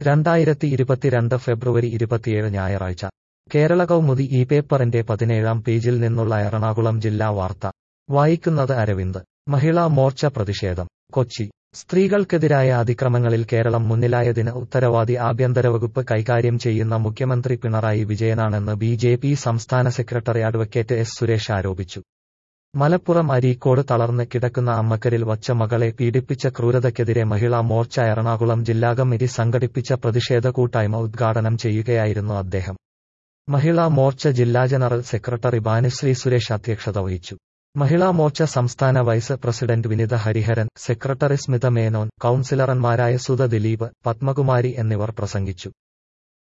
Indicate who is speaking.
Speaker 1: രണ്ടായിരത്തി ഇരുപത്തിരണ്ട് ഫെബ്രുവരി ഇരുപത്തിയേഴ് ഞായറാഴ്ച കേരള കൗമുദി ഈ പേപ്പറിന്റെ പതിനേഴാം പേജിൽ നിന്നുള്ള എറണാകുളം ജില്ലാ വാർത്ത വായിക്കുന്നത് അരവിന്ദ് മഹിളാ മോർച്ച പ്രതിഷേധം കൊച്ചി സ്ത്രീകൾക്കെതിരായ അതിക്രമങ്ങളിൽ കേരളം മുന്നിലായതിന് ഉത്തരവാദി ആഭ്യന്തര വകുപ്പ് കൈകാര്യം ചെയ്യുന്ന മുഖ്യമന്ത്രി പിണറായി വിജയനാണെന്ന് ബി ജെ പി സംസ്ഥാന സെക്രട്ടറി അഡ്വക്കേറ്റ് എസ് സുരേഷ് ആരോപിച്ചു മലപ്പുറം അരീക്കോട് തളർന്ന് കിടക്കുന്ന അമ്മക്കരിൽ വച്ച മകളെ പീഡിപ്പിച്ച ക്രൂരതയ്ക്കെതിരെ മഹിളാ മോർച്ച എറണാകുളം ജില്ലാ കമ്മിറ്റി സംഘടിപ്പിച്ച പ്രതിഷേധ കൂട്ടായ്മ ഉദ്ഘാടനം ചെയ്യുകയായിരുന്നു അദ്ദേഹം മഹിളാ മോർച്ച ജില്ലാ ജനറൽ സെക്രട്ടറി ഭാനുശ്രീ സുരേഷ് അധ്യക്ഷത വഹിച്ചു മഹിളാ മോർച്ച സംസ്ഥാന vice president Vinitha Hariharan secretary Smitha Menon കൌൺസിലർമാരായ സുധ ദിലീപ് പത്മകുമാരി എന്നിവർ പ്രസംഗിച്ചു